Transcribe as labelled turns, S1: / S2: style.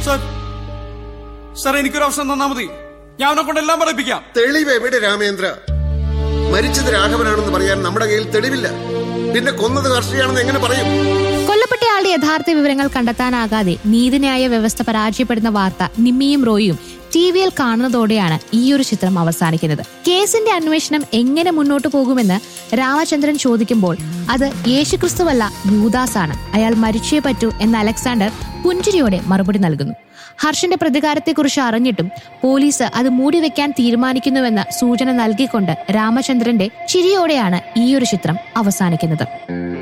S1: sir sir എനിക്കൊരു അവസരം തന്നാ മതി ഞാൻ അവനെ കൊണ്ട് എല്ലാം പറയിപ്പിക്കാം
S2: തെളിവ് എവിടെ രാമേന്ദ്ര മരിച്ചത് രാഘവനാണെന്ന് പറയാൻ നമ്മുടെ കയ്യിൽ തെളിവില്ല പിന്നെ കൊന്നത് കർഷകയാണെന്ന് എങ്ങനെ പറയും
S3: കൊല്ലപ്പെട്ടയാളുടെ യഥാർത്ഥ വിവരങ്ങൾ കണ്ടെത്താനാകാതെ നീതിന്യായ വ്യവസ്ഥ പരാജയപ്പെടുന്ന വാർത്ത നിമ്മിയും റോയിയും ടി വിയിൽ കാണുന്നതോടെയാണ് ഈ ഒരു ചിത്രം അവസാനിക്കുന്നത് കേസിന്റെ അന്വേഷണം എങ്ങനെ മുന്നോട്ടു പോകുമെന്ന് രാമചന്ദ്രൻ ചോദിക്കുമ്പോൾ അത് യേശുക്രിസ്തുവല്ല യൂദാസാണ് അയാൾ മരിച്ചേ പറ്റൂ എന്ന് അലക്സാണ്ടർ പുഞ്ചിരിയോടെ മറുപടി നൽകുന്നു ഹർഷന്റെ പ്രതികാരത്തെക്കുറിച്ച് അറിഞ്ഞിട്ടും പോലീസ് അത് മൂടിവെക്കാൻ തീരുമാനിക്കുന്നുവെന്ന സൂചന നൽകിക്കൊണ്ട് രാമചന്ദ്രന്റെ ചിരിയോടെയാണ് ഈ ഒരു ചിത്രം അവസാനിക്കുന്നത്